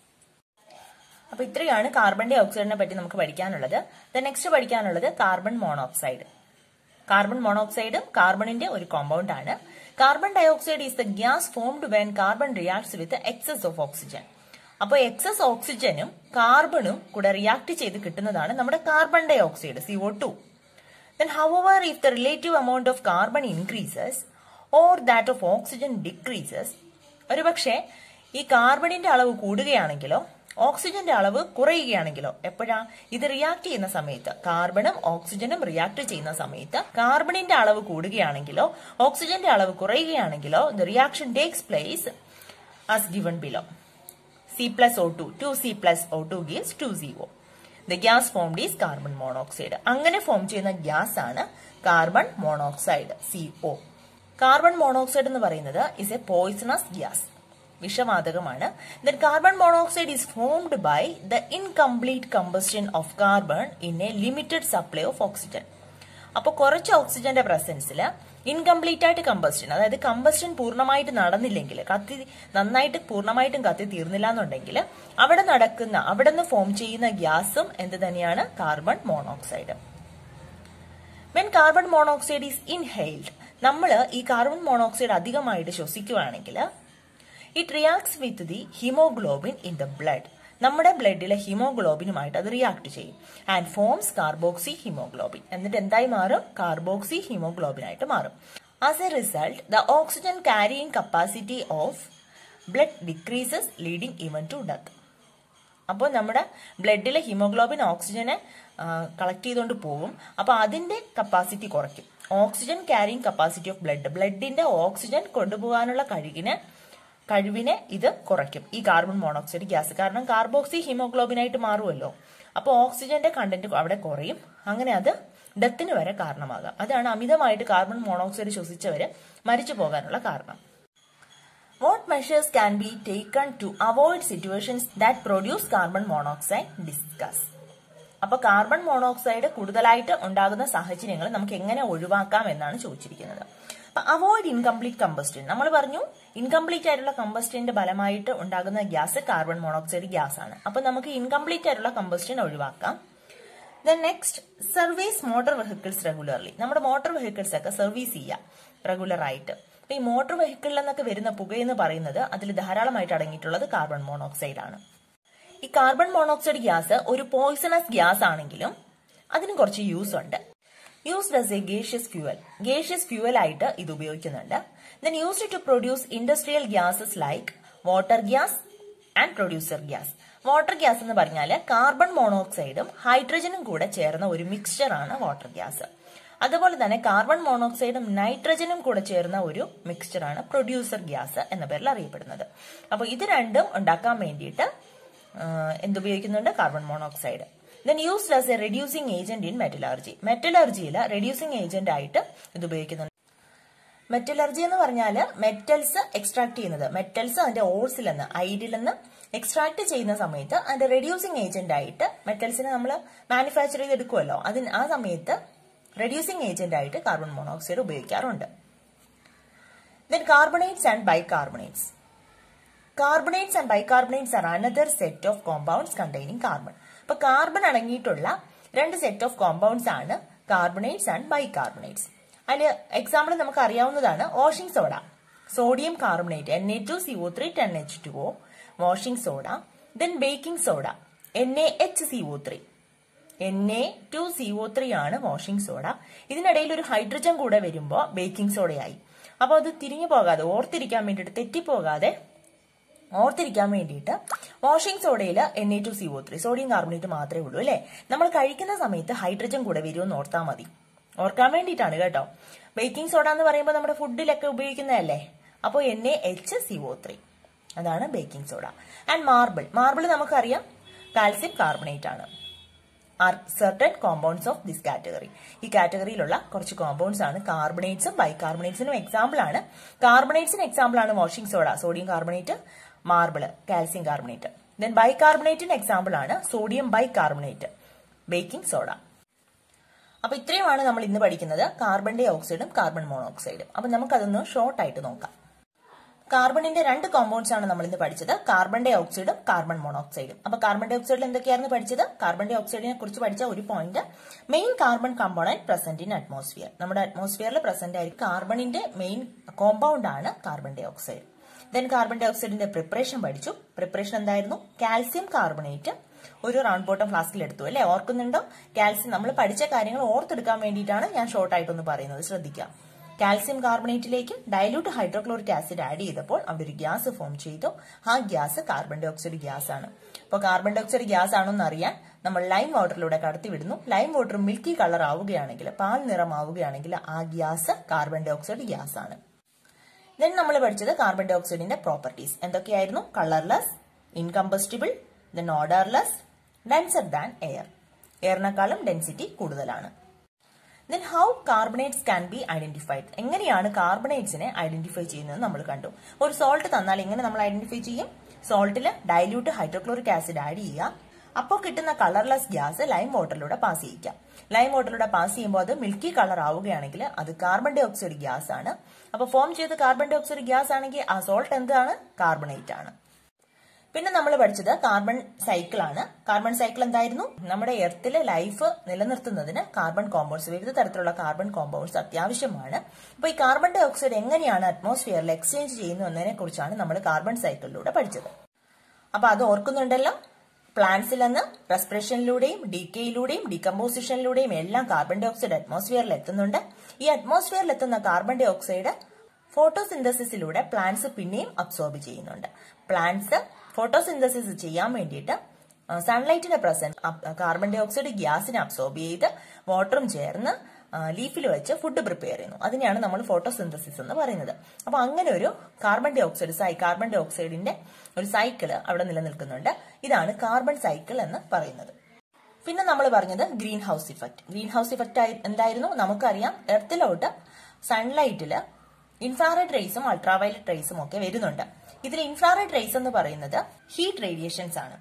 അപ്പൊ ഇത്രയാണ് കാർബൺ ഡൈ ഓക്സൈഡിനെ പറ്റി നമുക്ക് പഠിക്കാനുള്ളത് നെക്സ്റ്റ് പഠിക്കാനുള്ളത് കാർബൺ മോണോക്സൈഡ് കാർബൺ മോണോക്സൈഡും കാർബണിന്റെ ഒരു കോമ്പൗണ്ട് ആണ് carbon dioxide is the gas formed when carbon reacts with excess of oxygen അപ്പോൾ എക്സസ് ഓക്സിജനും കാർബണും കൂടെ റിയാക്ട് ചെയ്ത് കിട്ടുന്നതാണ് നമ്മുടെ carbon dioxide CO two then however if the relative amount of carbon increases or that of oxygen decreases ഒരുപക്ഷെ ഈ കാർബണിന്റെ അളവ് കൂടുകയാണെങ്കിലോ ഓക്സിജന്റെ അളവ് കുറയുകയാണെങ്കിലോ എപ്പോഴാ ഇത് റിയാക്ട് ചെയ്യുന്ന സമയത്ത് കാർബണും ഓക്സിജനും റിയാക്ട് ചെയ്യുന്ന സമയത്ത് കാർബണിന്റെ അളവ് കൂടുകയാണെങ്കിലോ ഓക്സിജന്റെ അളവ് കുറയുകയാണെങ്കിലോ the reaction takes place as given below C plus O two two C plus O two gives two zero the gas formed is carbon monoxide അങ്ങനെ ഫോം ചെയ്യുന്ന ഗ്യാസ് ആണ് carbon monoxide C O carbon monoxide എന്ന് പറയുന്നത് ഇസ് എ പോയിസണസ് ഗ്യാസ് വിഷവാതകമാണ് then carbon monoxide is formed by the incomplete combustion of carbon in a limited supply of oxygen അപ്പോൾ കുറച്ച് ഓക്സിജന്റെ പ്രസൻസിൽ ഇൻകംപ്ലീറ്റ് ആയിട്ട് കമ്പസ്റ്റൻ അതായത് കമ്പസ്റ്റൻ പൂർണ്ണമായിട്ട് നടന്നില്ലെങ്കിൽ കത്തി നന്നായിട്ട് പൂർണ്ണമായിട്ടും കത്തി തീർന്നില്ല എന്നുണ്ടെങ്കിൽ അവിടെ നടക്കുന്ന അവിടെ നിന്ന് ഫോം ചെയ്യുന്ന ഗ്യാസും എന്ത് തന്നെയാണ് carbon monoxide when carbon monoxide is inhaled നമ്മൾ ഈ കാർബൺ മോണോക്സൈഡ് അധികമായിട്ട് ശ്വസിക്കുകയാണെങ്കിൽ it reacts with the haemoglobin in the blood നമ്മുടെ ബ്ലഡിലെ ഹിമോഗ്ലോബിനുമായിട്ട് അത് റിയാക്ട് ചെയ്യും ആൻഡ് ഫോംസ് കാർബോക്സി ഹിമോഗ്ലോബിൻ എന്നിട്ട് എന്തായി മാറും കാർബോക്സി ഹിമോഗ്ലോബിൻ ആയിട്ട് മാറും as a result the oxygen carrying capacity of blood decreases leading even to death അപ്പോൾ നമ്മുടെ ബ്ലഡിലെ ഹിമോഗ്ലോബിൻ ഓക്സിജനെ കളക്ട് ചെയ്തുകൊണ്ട് പോകും അപ്പോൾ അതിന്റെ കപ്പാസിറ്റി കുറയ്ക്കും oxygen carrying capacity of blood ബ്ലഡിന്റെ ഓക്സിജൻ കൊണ്ടുപോകാനുള്ള കഴിവിനെ കഴിവിനെ ഇത് കുറയ്ക്കും ഈ കാർബൺ മോണോക്സൈഡ് ഗ്യാസ് കാരണം കാർബോക്സി ഹീമോഗ്ലോബിനായിട്ട് മാറുമല്ലോ അപ്പോൾ ഓക്സിജന്റെ കണ്ടന്റ് അവിടെ കുറയും അങ്ങനെ അത് ഡെത്തിന് വരെ കാരണമാകാം അതാണ് അമിതമായിട്ട് കാർബൺ മോണോക്സൈഡ് ശ്വസിച്ചവര് മരിച്ചു പോകാനുള്ള കാരണം what measures can be taken to avoid situations that produce carbon monoxide discuss അപ്പൊ കാർബൺ മോണോക്സൈഡ് കൂടുതലായിട്ട് ഉണ്ടാകുന്ന സാഹചര്യങ്ങൾ നമുക്ക് എങ്ങനെ ഒഴിവാക്കാം എന്നാണ് ചോദിച്ചിരിക്കുന്നത് അപ്പൊ അവോയ്ഡ് ഇൻകംപ്ലീറ്റ് കമ്പസ്റ്റൻ നമ്മൾ പറഞ്ഞു ഇൻകംപ്ലീറ്റ് ആയിട്ടുള്ള കമ്പസ്റ്റന്റെ ഫലമായിട്ട് ഉണ്ടാകുന്ന ഗ്യാസ് കാർബൺ മോണോക്സൈഡ് ഗ്യാസ് ആണ് അപ്പൊ നമുക്ക് ഇൻകംപ്ലീറ്റ് ആയിട്ടുള്ള കമ്പസ്റ്റൻ ഒഴിവാക്കാം then next service motor vehicles regularly നമ്മുടെ മോട്ടോർ വെഹിക്കിൾസ് ഒക്കെ സർവീസ് ചെയ്യാം റെഗുലർ ആയിട്ട് അപ്പൊ ഈ മോട്ടോർ വെഹിക്കിളിൽ നിന്നൊക്കെ വരുന്ന പുകയെന്ന് പറയുന്നത് അതിൽ ധാരാളമായിട്ട് അടങ്ങിയിട്ടുള്ളത് കാർബൺ മോണോക്സൈഡ് ആണ് ഈ കാർബൺ മോണോക്സൈഡ് ഗ്യാസ് ഒരു പോയിസണസ് ഗ്യാസ് ആണെങ്കിലും അതിന് കുറച്ച് യൂസ് ഉണ്ട് used as a gaseous fuel gaseous fuel ആയിട്ട് ഇത് ഉപയോഗിക്കുന്നുണ്ട് then used to produce industrial gases like water gas and producer gas water gas എന്ന് പറഞ്ഞാൽ കാർബൺ മോണോക്സൈഡും ഹൈഡ്രജനും കൂടെ ചേർന്ന ഒരു മിക്സ്ചർ ആണ് വാട്ടർ ഗ്യാസ് അതുപോലെ തന്നെ കാർബൺ മോണോക്സൈഡും നൈട്രജനും കൂടെ ചേർന്ന ഒരു മിക്സ്ചർ ആണ് പ്രൊഡ്യൂസർ ഗ്യാസ് എന്ന പേരിൽ അറിയപ്പെടുന്നത് അപ്പോൾ ഇത് രണ്ടും ഉണ്ടാക്കാൻ വേണ്ടിയിട്ട് എന്തുപയോഗിക്കുന്നുണ്ട് carbon monoxide then used as a reducing agent in metallurgy മെറ്റലർജിയിൽ റെഡ്യൂസിംഗ് ഏജന്റ് ആയിട്ട് ഇത് ഉപയോഗിക്കുന്നുണ്ട് മെറ്റലർജി എന്ന് പറഞ്ഞാൽ മെറ്റൽസ് എക്സ്ട്രാക്ട് ചെയ്യുന്നത് മെറ്റൽസ് അതിന്റെ ഓർസിൽ നിന്ന് ഐഡിൽ നിന്ന് എക്സ്ട്രാക്ട് ചെയ്യുന്ന സമയത്ത് അതിന്റെ റെഡ്യൂസിംഗ് ഏജന്റ് ആയിട്ട് മെറ്റൽസിനെ നമ്മൾ മാനുഫാക്ചർ ചെയ്തെടുക്കുമല്ലോ അതിന് ആ സമയത്ത് റെഡ്യൂസിംഗ് ഏജന്റ് ആയിട്ട് കാർബൺ മോണോക്സൈഡ് ഉപയോഗിക്കാറുണ്ട് then carbonates and bicarbonates carbonates and bicarbonates are another set of compounds containing carbon അപ്പൊ കാർബൺ അടങ്ങിയിട്ടുള്ള രണ്ട് സെറ്റ് ഓഫ് കോമ്പൗണ്ട്സ് ആണ് കാർബണേറ്റ്സ് ആൻഡ് ബൈകാർബണേറ്റ്സ് അതിന് എക്സാമ്പിൾ നമുക്ക് അറിയാവുന്നതാണ് washing soda sodium carbonate N A two C O three ten H two O washing soda then baking soda N A H C O three N A two C O three ആണ് വാഷിംഗ് സോഡ ഇതിനിടയിൽ ഒരു ഹൈഡ്രജൻ കൂടെ വരുമ്പോൾ ബേക്കിംഗ് സോഡയായി അപ്പോൾ അത് തിരിഞ്ഞു പോകാതെ ഓർത്തിരിക്കാൻ വേണ്ടിയിട്ട് തെറ്റിപ്പോകാതെ ഓർത്തിരിക്കാൻ വേണ്ടിയിട്ട് വാഷിംഗ് സോഡയിൽ N A two C O three sodium carbonate മാത്രമേ ഉള്ളൂ അല്ലേ നമ്മൾ കഴിക്കുന്ന സമയത്ത് ഹൈഡ്രജൻ കൂടെ വരുമെന്ന് ഓർത്താൽ മതി ഓർക്കാൻ വേണ്ടിയിട്ടാണ് കേട്ടോ ബേക്കിംഗ് സോഡ എന്ന് പറയുമ്പോൾ നമ്മുടെ ഫുഡിലൊക്കെ ഉപയോഗിക്കുന്നതല്ലേ അപ്പോൾ N A H C O three അതാണ് baking soda and marble marble നമുക്കറിയാം കാൽസ്യം കാർബണേറ്റ് ആണ് are certain compounds of this category ഈ കാറ്റഗറിയിലുള്ള കുറച്ച് കോമ്പൗണ്ട്സ് ആണ് കാർബണേറ്റ്സും ബൈകാർബണേറ്റ്സിനും എക്സാമ്പിൾ ആണ് കാർബണേറ്റ്സിന് എക്സാമ്പിൾ ആണ് washing soda sodium carbonate marble calcium carbonate then ബൈകാർബണേറ്റിന് എക്സാമ്പിൾ ആണ് സോഡിയം ബൈകാർബണേറ്റ് ബേക്കിംഗ് സോഡ അപ്പൊ ഇത്രയുമാണ് നമ്മൾ ഇന്ന് പഠിക്കുന്നത് കാർബൺ ഡൈ ഓക്സൈഡും കാർബൺ മോണോക്സൈഡും അപ്പൊ നമുക്കതൊന്ന് ഷോർട്ട് ആയിട്ട് നോക്കാം കാർബണിന്റെ രണ്ട് കോമ്പൗണ്ട്സ് ആണ് നമ്മൾ ഇന്ന് പഠിച്ചത് കാർബൺ ഡൈ ഓക്സൈഡും കാർബൺ മോണോക്സൈഡും അപ്പൊ കാർബൺ ഡൈ ഓക്സൈഡിൽ എന്തൊക്കെയായിരുന്നു പഠിച്ചത് കാർബൺ ഡൈ ഓക്സൈഡിനെ കുറിച്ച് പഠിച്ച ഒരു point main carbon component present in atmosphere നമ്മുടെ അറ്റ്മോസ്ഫിയറിൽ പ്രസന്റ് ആയിരിക്കും കാർബണിന്റെ മെയിൻ കോമ്പൗണ്ട് ആണ് carbon dioxide then carbon ഡൈ ഓക്സൈഡിന്റെ പ്രിപ്പറേഷൻ പഠിച്ചു പ്രിപ്പറേഷൻ എന്തായിരുന്നു കാൽസ്യം കാർബണേറ്റ് ഒരു റൗണ്ട് ബോട്ടം ഫ്ലാസ്കിൽ എടുത്തു അല്ലെ ഓർക്കുന്നുണ്ടോ കാൽസ്യം നമ്മൾ പഠിച്ച കാര്യങ്ങൾ ഓർത്തെടുക്കാൻ വേണ്ടിയിട്ടാണ് ഞാൻ ഷോർട്ട് ആയിട്ടൊന്ന് പറയുന്നത് ശ്രദ്ധിക്കാം കാൽസ്യം കാർബണേറ്റിലേക്ക് ഡയലൂട്ട് ഹൈഡ്രോക്ലോറിക് ആസിഡ് ആഡ് ചെയ്തപ്പോൾ അവിടെ ഒരു ഗ്യാസ് ഫോം ചെയ്തു ആ gas carbon dioxide gas ആണ് അപ്പോൾ കാർബൺ ഡൈ ഓക്സൈഡ് ഗ്യാസ് ആണെന്ന് അറിയാൻ നമ്മൾ ലൈം വാട്ടറിലൂടെ കടത്തി വിടുന്നു ലൈം വാട്ടർ മിൽക്കി കളർ ആവുകയാണെങ്കിൽ പാൽ നിറം ആവുകയാണെങ്കിൽ ആ gas carbon dioxide gas ആണ് ദെൻ നമ്മൾ പഠിച്ചത് കാർബൺ ഡൈ ഓക്സൈഡിന്റെ പ്രോപ്പർട്ടീസ് എന്തൊക്കെയായിരുന്നു colourless incombustible then odourless denser than air എയറിനേക്കാളും ഡെൻസിറ്റി കൂടുതലാണ് then how carbonates can be identified എങ്ങനെയാണ് കാർബണേറ്റ്സിനെ ഐഡന്റിഫൈ ചെയ്യുന്നത് നമ്മൾ കണ്ടു ഒരു സോൾട്ട് തന്നാൽ എങ്ങനെ നമ്മൾ ഐഡന്റിഫൈ ചെയ്യും സോൾട്ടിൽ ഡൈല്യൂട്ട് ഹൈഡ്രോക്ലോറിക് ആസിഡ് ആഡ് ചെയ്യുക അപ്പോൾ കിട്ടുന്ന കളർലെസ് ഗ്യാസ് ലൈം വാട്ടറിലൂടെ പാസ് ചെയ്യിക്കാം ലൈം വാട്ടറിലൂടെ പാസ് ചെയ്യുമ്പോൾ അത് മിൽക്കി കളർ ആവുകയാണെങ്കിൽ അത് കാർബൺ ഡൈ ഓക്സൈഡ് ഗ്യാസ് ആണ് അപ്പോൾ ഫോം ചെയ്ത കാർബൺ ഡൈ ഓക്സൈഡ് ഗ്യാസ് ആണെങ്കിൽ ആ സോൾട്ട് എന്താണ് കാർബണേറ്റ് ആണ് പിന്നെ നമ്മൾ പഠിച്ചത് കാർബൺ സൈക്കിൾ ആണ് കാർബൺ സൈക്കിൾ എന്തായിരുന്നു നമ്മുടെ എർത്തിലെ ലൈഫ് നിലനിർത്തുന്നതിന് കാർബൺ കോമ്പൗണ്ട്സ് വിവിധ തരത്തിലുള്ള കാർബൺ കോമ്പൗണ്ട്സ് അത്യാവശ്യമാണ് അപ്പോൾ ഈ കാർബൺ ഡൈ ഓക്സൈഡ് എങ്ങനെയാണ് അറ്റ്മോസ്ഫിയറിൽ എക്സ്ചേഞ്ച് ചെയ്യുന്നു എന്നതിനെ കുറിച്ചാണ് നമ്മൾ കാർബൺ സൈക്കിളിലൂടെ പഠിച്ചത് അപ്പൊ അത് ഓർക്കുന്നുണ്ടല്ലോ പ്ലാന്റ്സിൽ നിന്ന് റെസ്പിറേഷനിലൂടെയും ഡീക്കയിലൂടെയും ഡീകമ്പോസിഷനിലൂടെയും എല്ലാം കാർബൺ ഡൈ ഓക്സൈഡ് അറ്റ്മോസ്ഫിയറിൽ എത്തുന്നുണ്ട് ഈ അറ്റ്മോസ്ഫിയറിൽ എത്തുന്ന കാർബൺ ഡൈ ഓക്സൈഡ് ഫോട്ടോസിന്തസിസിലൂടെ പ്ലാന്റ്സ് പിന്നെയും അബ്സോർബ് ചെയ്യുന്നുണ്ട് പ്ലാന്റ്സ് ഫോട്ടോസിന്തസിസ് ചെയ്യാൻ വേണ്ടിയിട്ട് സൺലൈറ്റിന്റെ പ്രസന്റ് കാർബൺ ഡൈ ഓക്സൈഡ് ഗ്യാസിനെ അബ്സോർബ് ചെയ്ത് വാട്ടറും ചേർന്ന് ലീഫിൽ വെച്ച് ഫുഡ് പ്രിപ്പയർ ചെയ്യുന്നു അതിനെയാണ് നമ്മൾ ഫോട്ടോസിന്തസിസ് എന്ന് പറയുന്നത് അപ്പൊ അങ്ങനെ ഒരു കാർബൺ ഡൈ ഓക്സൈഡ് സൈ കാർബൺ ഡൈ ഓക്സൈഡിന്റെ ഒരു സൈക്കിള് അവിടെ നിലനിൽക്കുന്നുണ്ട് ഇതാണ് കാർബൺ സൈക്കിൾ എന്ന് പറയുന്നത് പിന്നെ നമ്മൾ പറഞ്ഞത് greenhouse effect greenhouse effect എന്തായിരുന്നു നമുക്കറിയാം എർത്തിലോട്ട് സൺലൈറ്റില് ഇൻഫ്രാറെഡ് റേസും അൾട്രാവയലറ്റ് റേസും ഒക്കെ വരുന്നുണ്ട് ഇതിൽ ഇൻഫ്രാറെഡ് റേസ് എന്ന് പറയുന്നത് ഹീറ്റ് റേഡിയേഷൻസ് ആണ്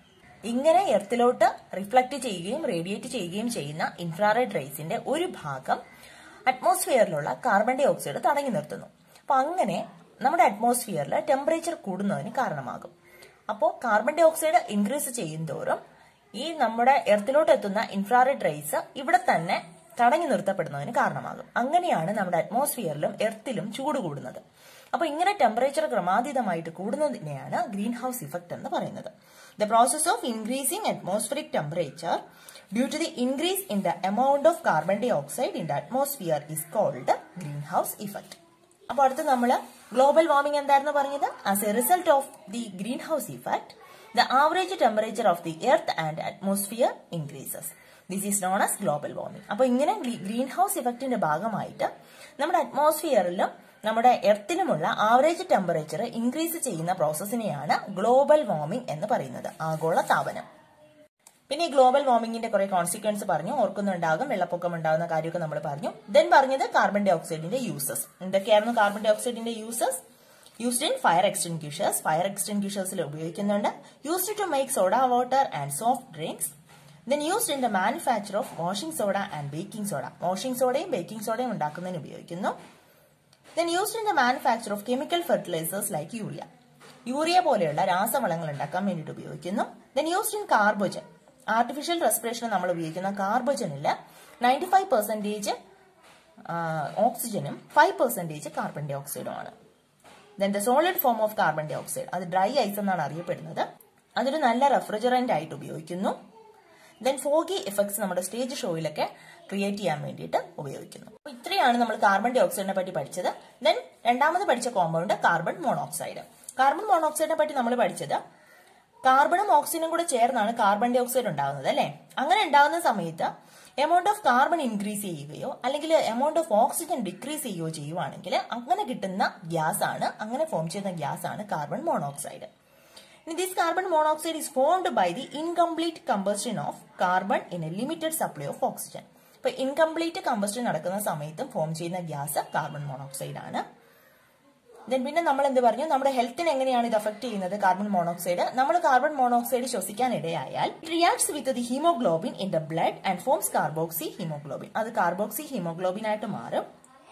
ഇങ്ങനെ എർത്തിലോട്ട് റിഫ്ലക്ട് ചെയ്യുകയും റേഡിയേറ്റ് ചെയ്യുകയും ചെയ്യുന്ന ഇൻഫ്രാറെഡ് റേസിന്റെ ഒരു ഭാഗം അറ്റ്മോസ്ഫിയറിലുള്ള കാർബൺ ഡൈ ഓക്സൈഡ് തടഞ്ഞു നിർത്തുന്നു അപ്പൊ അങ്ങനെ നമ്മുടെ അറ്റ്മോസ്ഫിയറിൽ ടെമ്പറേച്ചർ കൂടുന്നതിന് കാരണമാകും അപ്പോൾ കാർബൺ ഡൈ ഓക്സൈഡ് ഇൻക്രീസ് ചെയ്യുന്തോറും ഈ നമ്മുടെ എർത്തിലോട്ട് എത്തുന്ന ഇൻഫ്രാറെഡ് റേസ് ഇവിടെ തന്നെ തടഞ്ഞു നിർത്തപ്പെടുന്നതിന് കാരണമാകും അങ്ങനെയാണ് നമ്മുടെ അറ്റ്മോസ്ഫിയറിലും എർത്തിലും ചൂട് കൂടുന്നത് അപ്പൊ ഇങ്ങനെ ടെമ്പറേച്ചർ ക്രമാതീതമായിട്ട് കൂടുന്നതിനെയാണ് ഗ്രീൻ ഹൗസ് ഇഫക്റ്റ് എന്ന് പറയുന്നത് the process of increasing atmospheric temperature due to the increase in the amount of carbon dioxide in the atmosphere is called greenhouse effect അപ്പൊ അടുത്ത് നമ്മൾ ഗ്ലോബൽ വാർമിംഗ് എന്തായിരുന്നു പറഞ്ഞത് as a result of the greenhouse effect the average temperature of the earth and atmosphere increases this is known as global warming അപ്പൊ ഇങ്ങനെ ഗ്രീൻ ഹൗസ് ഇഫക്റ്റിന്റെ ഭാഗമായിട്ട് നമ്മുടെ അറ്റ്മോസ്ഫിയറിലും നമ്മുടെ എർത്തിലുമുള്ള ആവറേജ് ടെമ്പറേച്ചർ ഇൻക്രീസ് ചെയ്യുന്ന പ്രോസസ്സിനെയാണ് ഗ്ലോബൽ വാർമിംഗ് എന്ന് പറയുന്നത് ആഗോള താപനം പിന്നെ ഈ ഗ്ലോബൽ വാർമിംഗിന്റെ കുറെ കോൺസിക്വൻസ് പറഞ്ഞു ഓർക്കുന്നുണ്ടാകും വെള്ളപ്പൊക്കം ഉണ്ടാകുന്ന കാര്യമൊക്കെ നമ്മൾ പറഞ്ഞു ദെൻ പറഞ്ഞത് കാർബൺ ഡൈ ഓക്സൈഡിന്റെ യൂസസ് എന്തൊക്കെയായിരുന്നു കാർബൺ ഡൈ ഓക്സൈഡിന്റെ uses used in fire extinguishers fire എക്സ്റ്റിൻക്യൂഷേഴ്സിൽ ഉപയോഗിക്കുന്നുണ്ട് used to make soda water and soft drinks then used in the manufacture of washing soda and baking soda washing സോഡയും ബേക്കിംഗ് സോഡയും ഉണ്ടാക്കുന്നതിന് ഉപയോഗിക്കുന്നു then used in the manufacture of chemical fertilisers like urea urea പോലെയുള്ള രാസവളങ്ങൾ ഉണ്ടാക്കാൻ വേണ്ടിയിട്ട് ഉപയോഗിക്കുന്നു then used in carbogen artificial respiration നമ്മൾ ഉപയോഗിക്കുന്ന കാർബോജനിൽ നയൻറ്റി ഫൈവ് പെർസെന്റേജ് ഓക്സിജനും ഫൈവ് പെർസെന്റേജ് കാർബൺ ഡൈ ഓക്സൈഡും ആണ് then the solid form of carbon dioxide അത് ഡ്രൈ ഐസ് എന്നാണ് അറിയപ്പെടുന്നത് അതൊരു നല്ല റെഫ്രിജറന്റ് ആയിട്ട് ഉപയോഗിക്കുന്നു ദെൻ ഫോഗി എഫക്ട്സ് നമ്മുടെ സ്റ്റേജ് ഷോയിലൊക്കെ ക്രിയേറ്റ് ചെയ്യാൻ വേണ്ടിയിട്ട് ഉപയോഗിക്കുന്നു അപ്പൊ ഇത്രയാണ് നമ്മൾ കാർബൺ ഡൈ ഓക്സൈഡിനെ പറ്റി പഠിച്ചത് ദെൻ രണ്ടാമത് പഠിച്ച കോമ്പൗണ്ട് കാർബൺ മോണോക്സൈഡ് കാർബൺ മോണോക്സൈഡിനെ പറ്റി നമ്മൾ പഠിച്ചത് കാർബണും ഓക്സിജനും കൂടെ ചേർന്നാണ് കാർബൺ ഡൈ ഓക്സൈഡ് ഉണ്ടാകുന്നത് അല്ലെ അങ്ങനെ ഉണ്ടാകുന്ന സമയത്ത് എമൗണ്ട് ഓഫ് കാർബൺ ഇൻക്രീസ് ചെയ്യുകയോ അല്ലെങ്കിൽ എമൗണ്ട് ഓഫ് ഓക്സിജൻ ഡിക്രീസ് ചെയ്യുകയോ ചെയ്യുവാണെങ്കിൽ അങ്ങനെ കിട്ടുന്ന ഗ്യാസ് ആണ് അങ്ങനെ ഫോം ചെയ്യുന്ന ഗ്യാസ് ആണ് കാർബൺ മോണോക്സൈഡ് ഇനി this carbon monoxide is formed by the incomplete combustion of carbon in a limited supply of oxygen ഇപ്പൊ ഇൻകംപ്ലീറ്റ് കമ്പസ്റ്റൻ നടക്കുന്ന സമയത്തും ഫോം ചെയ്യുന്ന ഗ്യാസ് കാർബൺ മോണോക്സൈഡ് ആണ് ദെൻ പിന്നെ നമ്മൾ എന്ത് പറഞ്ഞു നമ്മുടെ ഹെൽത്തിന് എങ്ങനെയാണ് ഇത് അഫക്ട് ചെയ്യുന്നത് കാർബൺ മോണോക്സൈഡ് നമ്മൾ കാർബൺ മോണോക്സൈഡ് ശ്വസിക്കാൻ ഇടയായാൽ reacts with the haemoglobin in the blood and forms carboxyhaemoglobin അത് കാർബോക്സി ഹീമോഗ്ലോബിൻ ആയിട്ട് മാറും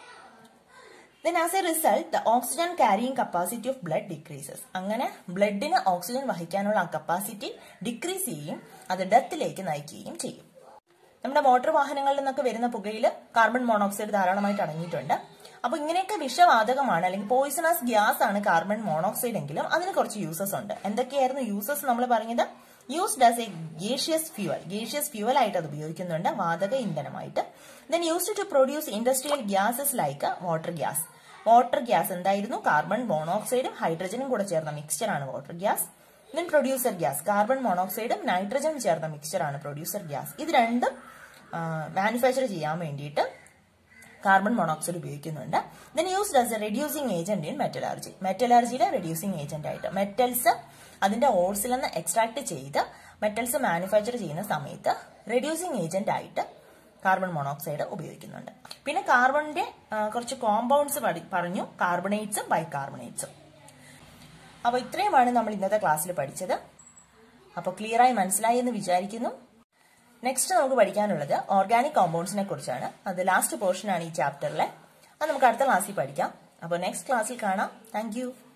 then as a result the oxygen carrying capacity of blood decreases അങ്ങനെ ബ്ലഡിന് ഓക്സിജൻ വഹിക്കാനുള്ള ആ കപ്പാസിറ്റി ഡിക്രീസ് ചെയ്യും അത് ഡെത്തിലേക്ക് നയിക്കുകയും ചെയ്യും നമ്മുടെ മോട്ടോർ വാഹനങ്ങളിൽ നിന്നൊക്കെ വരുന്ന പുകയിൽ കാർബൺ മോണോക്സൈഡ് ധാരാളമായിട്ട് അടങ്ങിയിട്ടുണ്ട് അപ്പൊ ഇങ്ങനെയൊക്കെ വിഷവാതകമാണ് അല്ലെങ്കിൽ പോയിസണസ് ഗ്യാസ് ആണ് കാർബൺ മോണോക്സൈഡ് എങ്കിലും അതിന് കുറച്ച് യൂസസ് ഉണ്ട് എന്തൊക്കെയായിരുന്നു യൂസസ് നമ്മൾ പറഞ്ഞത് used as a gaseous fuel gaseous fuel ആയിട്ട് അത് ഉപയോഗിക്കുന്നുണ്ട് വാതക ഇന്ധനമായിട്ട് then used to produce industrial gases like water gas water gas എന്തായിരുന്നു കാർബൺ മോണോക്സൈഡും ഹൈഡ്രജനും കൂടെ ചേർന്ന മിക്സ്ചർ ആണ് water gas then producer gas carbon മോണോക്സൈഡും നൈട്രജനും ചേർന്ന മിക്സ്ചർ ആണ് പ്രൊഡ്യൂസർ ഗ്യാസ് ഇത് രണ്ടും മാനുഫാക്ചർ ചെയ്യാൻ വേണ്ടിയിട്ട് കാർബൺ മോണോക്സൈഡ് ഉപയോഗിക്കുന്നുണ്ട് then used as a reducing agent in metallurgy മെറ്റലർജിയിലെ റെഡ്യൂസിംഗ് ഏജന്റ് ആയിട്ട് മെറ്റൽസ് അതിന്റെ ഓൾസിൽ നിന്ന് എക്സ്ട്രാക്ട് ചെയ്ത് മെറ്റൽസ് മാനുഫാക്ചർ ചെയ്യുന്ന സമയത്ത് റെഡ്യൂസിംഗ് ഏജന്റ് ആയിട്ട് കാർബൺ മോണോക്സൈഡ് ഉപയോഗിക്കുന്നുണ്ട് പിന്നെ കാർബണിന്റെ കുറച്ച് കോമ്പൗണ്ട്സ് പറഞ്ഞു കാർബണേറ്റ്സും ബൈകാർബണേറ്റ്സും അപ്പൊ ഇത്രയുമാണ് നമ്മൾ ഇന്നത്തെ ക്ലാസ്സിൽ പഠിച്ചത് അപ്പോൾ ക്ലിയറായി മനസ്സിലായി എന്ന് വിചാരിക്കുന്നു നെക്സ്റ്റ് നമുക്ക് പഠിക്കാനുള്ളത് ഓർഗാനിക് കോമ്പൗണ്ട്സിനെ കുറിച്ചാണ് അത് ലാസ്റ്റ് പോർഷൻ ആണ് ഈ ചാപ്റ്ററിലെ അത് നമുക്ക് അടുത്ത ക്ലാസ്സിൽ പഠിക്കാം അപ്പോൾ നെക്സ്റ്റ് ക്ലാസ്സിൽ കാണാം താങ്ക്